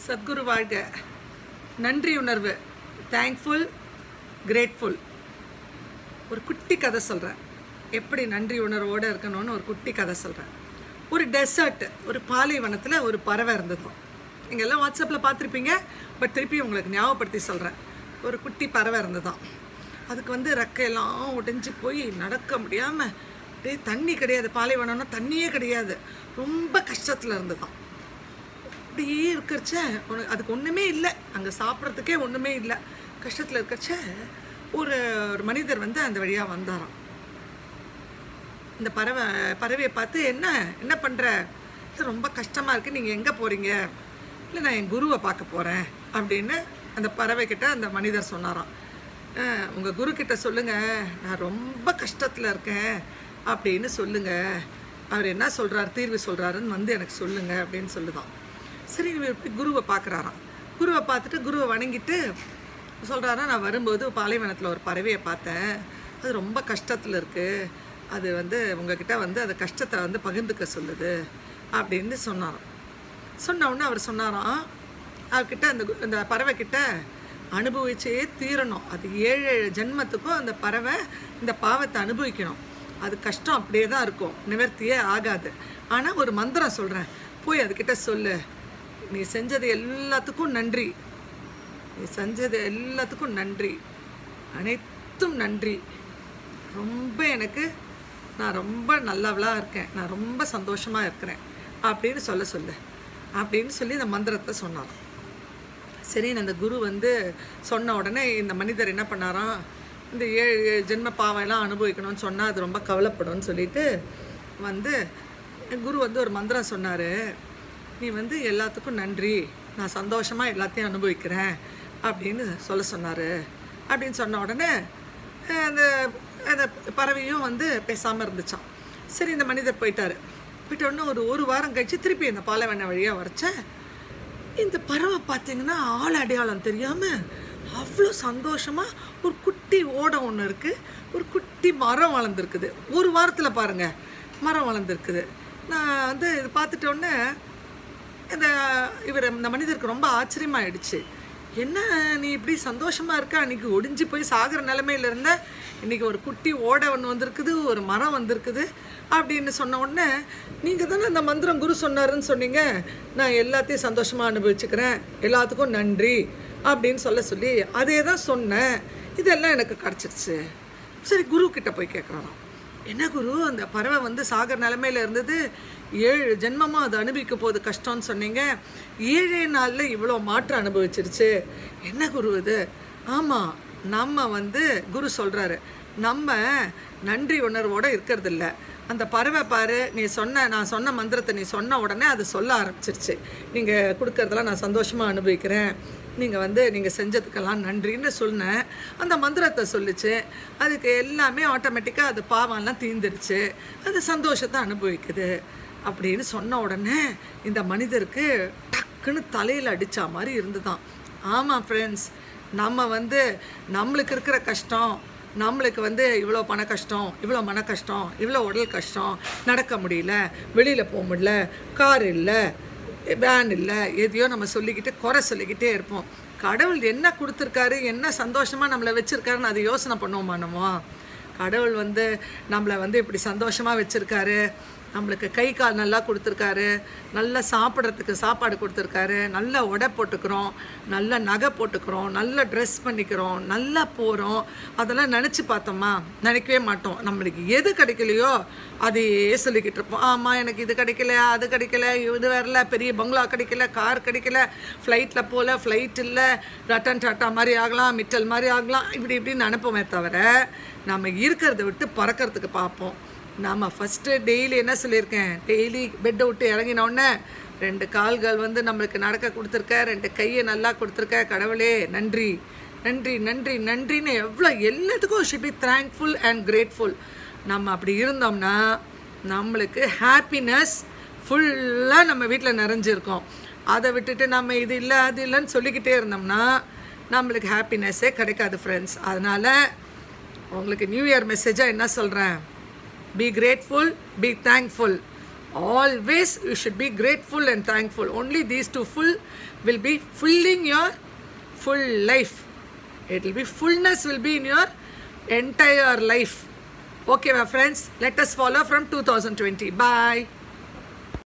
சத்குரு வாழ்க நன்றி உணர்வு தேங்க்ஃபுல் கிரேட்ஃபுல் ஒரு குட்டி கதை சொல்கிறேன் எப்படி நன்றி உணர்வோடு இருக்கணும்னு ஒரு குட்டி கதை சொல்கிறேன் ஒரு டெசர்ட் ஒரு பாலைவனத்தில் ஒரு பறவை இருந்ததும் நீங்கள் எல்லாம் வாட்ஸ்அப்பில் பார்த்துருப்பீங்க பட் திருப்பி உங்களுக்கு ஞாபகப்படுத்தி சொல்கிறேன் ஒரு குட்டி பறவை இருந்ததாம் அதுக்கு வந்து ரெக்கையெல்லாம் உடைஞ்சு போய் நடக்க முடியாமல் டேய் தண்ணி கிடையாது பாலைவனம்னா தண்ணியே கிடையாது ரொம்ப கஷ்டத்தில் இருந்ததாம் அப்படியே இருக்கிறச்ச உனக்கு அதுக்கு ஒன்றுமே இல்லை அங்கே சாப்பிட்றதுக்கே ஒன்றுமே இல்லை கஷ்டத்தில் இருக்கிறச்ச ஒரு ஒரு மனிதர் வந்து அந்த வழியாக வந்தாராம் இந்த பறவை பறவையை பார்த்து என்ன என்ன பண்ணுற இது ரொம்ப கஷ்டமாக இருக்குது நீங்கள் எங்கே போகிறீங்க இல்லை நான் என் குருவை பார்க்க போகிறேன் அப்படின்னு அந்த பறவை கிட்ட அந்த மனிதர் சொன்னாராம் உங்கள் குரு கிட்ட சொல்லுங்கள் நான் ரொம்ப கஷ்டத்தில் இருக்கேன் அப்படின்னு சொல்லுங்கள் அவர் என்ன சொல்கிறார் தீர்வு சொல்கிறாருன்னு வந்து எனக்கு சொல்லுங்கள் அப்படின்னு சொல்லுதான் சரி இவர் போய் குருவை பார்க்குறாராம் குருவை பார்த்துட்டு குருவை வணங்கிட்டு சொல்கிறாரா நான் வரும்போது பாலைவனத்தில் ஒரு பறவையை பார்த்தேன் அது ரொம்ப கஷ்டத்தில் இருக்குது அது வந்து உங்ககிட்ட வந்து அந்த கஷ்டத்தை வந்து பகிர்ந்துக்க சொல்லுது அப்படின்னு சொன்னாராம் சொன்ன உடனே அவர் சொன்னாராம் அவர்கிட்ட அந்த கு- அந்த பறவை கிட்ட அனுபவிச்சே தீரணும் அது ஏழு ஏழு ஜென்மத்துக்கும் அந்த பறவை இந்த பாவத்தை அனுபவிக்கணும் அது கஷ்டம் அப்படியே தான் இருக்கும் நிவர்த்தியே ஆகாது ஆனால் ஒரு மந்திரம் சொல்கிறேன் போய் அதுக்கிட்ட சொல்லு நீ செஞ்சது எல்லாத்துக்கும் நன்றி நீ செஞ்சது எல்லாத்துக்கும் நன்றி அனைத்தும் நன்றி ரொம்ப எனக்கு நான் ரொம்ப நல்லவளாக இருக்கேன் நான் ரொம்ப சந்தோஷமாக இருக்கிறேன் அப்படின்னு சொல்ல சொல்லு அப்படின்னு சொல்லி இந்த மந்திரத்தை சொன்னாராம் சரி அந்த குரு வந்து சொன்ன உடனே இந்த மனிதர் என்ன பண்ணாராம் இந்த ஏழு ஏழு ஜென்ம பாவம்லாம் அனுபவிக்கணும்னு சொன்னால் அது ரொம்ப கவலைப்படும்னு சொல்லிட்டு வந்து குரு வந்து ஒரு மந்திரம் சொன்னார் நீ வந்து எல்லாத்துக்கும் நன்றி நான் சந்தோஷமாக எல்லாத்தையும் அனுபவிக்கிறேன் அப்படின்னு சொல்ல சொன்னார் அப்படின்னு சொன்ன உடனே அஹ் அந்த அந்த பறவையும் வந்து பேசாமல் இருந்துச்சான் சரி இந்த மனிதர் போயிட்டாரு போயிட்ட உடனே ஒரு ஒரு வாரம் கழிச்சு திருப்பி இந்த பாலைவன வழியாக வரைச்ச இந்த பறவை பார்த்தீங்கன்னா ஆள் அடையாளம் தெரியாமல் அவ்வளோ சந்தோஷமாக ஒரு குட்டி ஓடம் ஒன்று இருக்குது ஒரு குட்டி மரம் வளர்ந்துருக்குது ஒரு வாரத்தில் பாருங்கள் மரம் வளர்ந்துருக்குது நான் வந்து இது பார்த்துட்ட உடனே இந்த இவர் இந்த மனிதருக்கு ரொம்ப ஆச்சரியமாயிடுச்சு என்ன நீ இப்படி சந்தோஷமா இருக்க அன்னைக்கு ஒடிஞ்சு போய் சாகிற நிலைமையில இருந்த இன்னைக்கு ஒரு குட்டி ஓடை ஒன்று வந்திருக்குது ஒரு மரம் வந்திருக்குது அப்படின்னு சொன்ன உடனே நீங்கள் தானே அந்த மந்திரம் குரு சொன்னாருன்னு சொன்னீங்க நான் எல்லாத்தையும் சந்தோஷமாக அனுபவிச்சுக்கிறேன் எல்லாத்துக்கும் நன்றி அப்படின்னு சொல்ல சொல்லி அதே தான் சொன்னேன் இதெல்லாம் எனக்கு கிடச்சிருச்சு சரி குரு கிட்ட போய் கேட்குறாராம் என்ன குரு அந்த பறவை வந்து சாகர் நிலமையில இருந்தது ஏழு ஜென்மமாக அது அனுபவிக்க போகுது கஷ்டம்னு சொன்னீங்க ஏழே நாளில் இவ்வளோ மாற்றம் அனுபவிச்சிருச்சு என்ன குரு இது ஆமாம் நம்ம வந்து குரு சொல்கிறாரு நம்ம நன்றி உணர்வோடு இருக்கிறது இல்ல அந்த பறவை பாரு நீ சொன்ன நான் சொன்ன மந்திரத்தை நீ சொன்ன உடனே அது சொல்ல ஆரம்பிச்சிருச்சு நீங்கள் கொடுக்கறதெல்லாம் நான் சந்தோஷமாக அனுபவிக்கிறேன் நீங்கள் வந்து நீங்கள் செஞ்சதுக்கெல்லாம் நன்றின்னு சொன்னேன் அந்த மந்திரத்தை சொல்லுச்சு அதுக்கு எல்லாமே ஆட்டோமேட்டிக்காக அது பாவம்லாம் தீந்துருச்சு அது சந்தோஷத்தை அனுபவிக்குது அப்படின்னு சொன்ன உடனே இந்த மனிதருக்கு டக்குன்னு தலையில் அடித்த மாதிரி இருந்துதான் ஆமாம் ஃப்ரெண்ட்ஸ் நம்ம வந்து நம்மளுக்கு இருக்கிற கஷ்டம் நம்மளுக்கு வந்து இவ்வளோ பண கஷ்டம் இவ்வளோ மன கஷ்டம் இவ்வளோ உடல் கஷ்டம் நடக்க முடியல வெளியில் போக முடியல கார் இல்லை வேன் இல்லை எதையோ நம்ம சொல்லிக்கிட்டு குறை சொல்லிக்கிட்டே இருப்போம் கடவுள் என்ன கொடுத்துருக்காரு என்ன சந்தோஷமாக நம்மளை வச்சுருக்காருன்னு அதை யோசனை பண்ணுவோமா நம்ம கடவுள் வந்து நம்மளை வந்து இப்படி சந்தோஷமாக வச்சுருக்காரு நம்மளுக்கு கை கால் நல்லா கொடுத்துருக்காரு நல்லா சாப்பிட்றதுக்கு சாப்பாடு கொடுத்துருக்காரு நல்லா உடை போட்டுக்கிறோம் நல்ல நகை போட்டுக்கிறோம் நல்ல ட்ரெஸ் பண்ணிக்கிறோம் நல்லா போகிறோம் அதெல்லாம் நினச்சி பார்த்தோமா நினைக்கவே மாட்டோம் நம்மளுக்கு எது கிடைக்கலையோ அதையே சொல்லிக்கிட்டு இருப்போம் ஆமாம் எனக்கு இது கிடைக்கல அது கிடைக்கல இது வரல பெரிய பங்களா கிடைக்கல கார் கிடைக்கல ஃப்ளைட்டில் போகல ஃப்ளைட் இல்லை ரட்டன் டாட்டா மாதிரி ஆகலாம் மிட்டல் மாதிரி ஆகலாம் இப்படி இப்படின்னு நினைப்போமே தவிர நம்ம இருக்கிறத விட்டு பறக்கிறதுக்கு பார்ப்போம் நாம் ஃபஸ்ட்டு டெய்லி என்ன சொல்லியிருக்கேன் டெய்லி பெட்டை விட்டு இறங்கின உடனே ரெண்டு கால்கள் வந்து நம்மளுக்கு நடக்க கொடுத்துருக்க ரெண்டு கையை நல்லா கொடுத்துருக்க கடவுளே நன்றி நன்றி நன்றி நன்றின்னு எவ்வளோ எல்லாத்துக்கும் should be thankful and grateful நம்ம அப்படி இருந்தோம்னா நம்மளுக்கு ஹாப்பினஸ் ஃபுல்லாக நம்ம வீட்டில் நிறைஞ்சிருக்கோம் அதை விட்டுட்டு நம்ம இது இல்லை அது இல்லைன்னு சொல்லிக்கிட்டே இருந்தோம்னா நம்மளுக்கு ஹாப்பினஸ்ஸே கிடைக்காது ஃப்ரெண்ட்ஸ் அதனால் உங்களுக்கு நியூ இயர் மெசேஜாக என்ன சொல்கிறேன் be grateful be thankful always you should be grateful and thankful only these two full will be filling your full life it will be fullness will be in your entire life okay my friends let us follow from 2020 bye